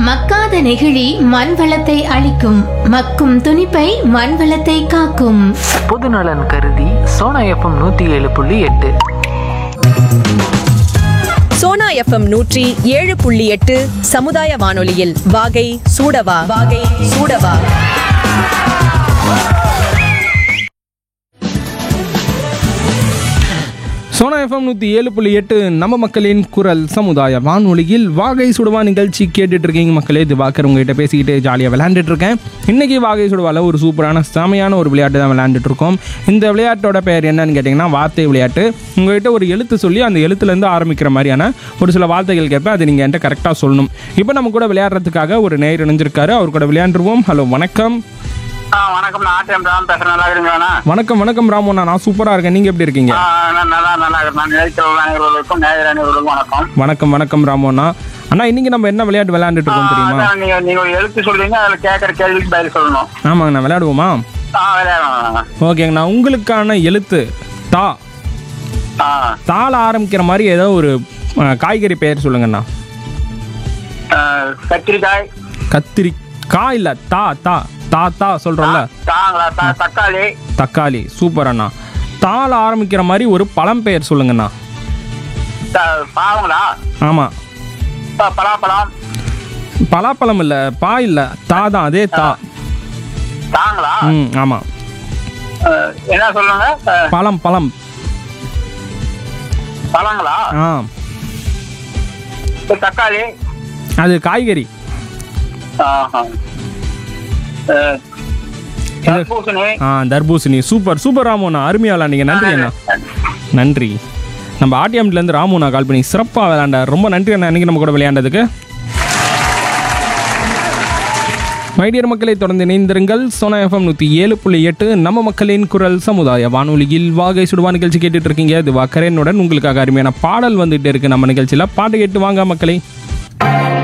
மக்காத நெகிழி மண் வளத்தை அழிக்கும் மக்கும் துணிப்பை மண் வளத்தை காக்கும் பொதுநலன் கருதி சோனா எஃப்எம் நூற்றி ஏழு புள்ளி எட்டு சோனா எஃப்எம் நூற்றி ஏழு புள்ளி எட்டு சமுதாய வானொலியில் வாகை சூடவா வாகை சூடவா சோனா எஃப்எம் நூற்றி ஏழு புள்ளி எட்டு நம்ம மக்களின் குரல் சமுதாய வானொலியில் வாகை சுடுவா நிகழ்ச்சி கேட்டுட்டு இருக்கீங்க மக்களே இது வாக்கர் உங்ககிட்ட பேசிக்கிட்டு ஜாலியாக விளையாண்டுட்டு இருக்கேன் இன்னைக்கு வாகை சுடுவால ஒரு சூப்பரான செமையான ஒரு விளையாட்டு தான் விளையாண்டுட்டு இருக்கோம் இந்த விளையாட்டோட பெயர் என்னன்னு கேட்டிங்கன்னா வார்த்தை விளையாட்டு உங்ககிட்ட ஒரு எழுத்து சொல்லி அந்த எழுத்துலேருந்து ஆரம்பிக்கிற மாதிரியான ஒரு சில வார்த்தைகள் கேட்பேன் அதை நீங்கள் என்கிட்ட கரெக்டாக சொல்லணும் இப்போ நம்ம கூட விளையாடுறதுக்காக ஒரு நேர் இணைஞ்சிருக்காரு அவர் கூட விளையாண்டுருவோம் ஹலோ வணக்கம் ஆ வணக்கம் நான் ஆர்டிஎம் ராம் பேசுறேன் நல்லா இருக்கீங்களாண்ணா வணக்கம் வணக்கம் ராமண்ணா நான் சூப்பராக இருக்கேன் நீங்கள் எப்படி இருக்கீங்க ஆ, நான் நல்லா நல்லா இருக்கேன் நான் நிலைத்துள்ள அனைவர்களுக்கும் நேயர் அனைவர்களுக்கும் வணக்கம் வணக்கம் வணக்கம் ராமண்ணா அண்ணா இன்னைக்கு நம்ம என்ன விளையாட்டு விளையாண்டுட்டு ஆ, இருக்கோம் தெரியுமா அதான் நீங்க நீங்க ஒரு எழுத்து சொல்றீங்க அதுல கேட்கற கேள்விக்கு பதில் சொல்லணும் ஆமாங்கண்ணா விளையாடுவோமா ஆ விளையாடலாம் ஓகேங்கண்ணா உங்களுக்கான எழுத்து தா ஆ தாள ஆரம்பிக்கிற மாதிரி ஏதோ ஒரு அஹ், காய்கறி பெயர் சொல்லுங்கண்ணா ஆ, கத்திரிக்காய் கத்திரி கா இல்லை தா தா தா தா சொல்கிறோம்ல தாங்களா த- தக்காளி தக்காளி சூப்பர் அண்ணா தாள ஆரம்பிக்கிற மாதிரி ஒரு பழம் பெயர் சொல்லுங்கண்ணா த- பாவங்களா ஆமாம் ப- பலாப்பழம் பலாப்பழம் இல்லை பா இல்லை தா தான் அதே தா தாங்களா ம் ஆமாம் ஆ, என்ன சொல்லுங்க ஆ, பழம் பழம் பழங்களா ஆ இப்ப தக்காளி அது காய்கறி ஆஹா. ஆ, தர்பூசணி ஆ தர்பூசணி சூப்பர் சூப்பர் ராமோண்ணா அருமையாக விளாண்டீங்க நன்றி அண்ணா நன்றி நம்ம ஆர்டிஎம்லேருந்து ராமுண்ணா கால் பண்ணி சிறப்பாக விளையாண்டார் ரொம்ப நன்றி அண்ணா இன்னைக்கு நம்ம கூட விளையாண்டதுக்கு மைடியர் மக்களை தொடர்ந்து இணைந்திருங்கள் சோனா எஃப்எம் நூற்றி ஏழு புள்ளி எட்டு நம்ம மக்களின் குரல் சமுதாய வானொலியில் வாகை சுடுவா நிகழ்ச்சி கேட்டுட்டு இருக்கீங்க இது வாக்கரேனுடன் உங்களுக்காக அருமையான பாடல் வந்துட்டு இருக்கு நம்ம நிகழ்ச்சியில் பாட்டு கேட்டு வாங்க மக்களை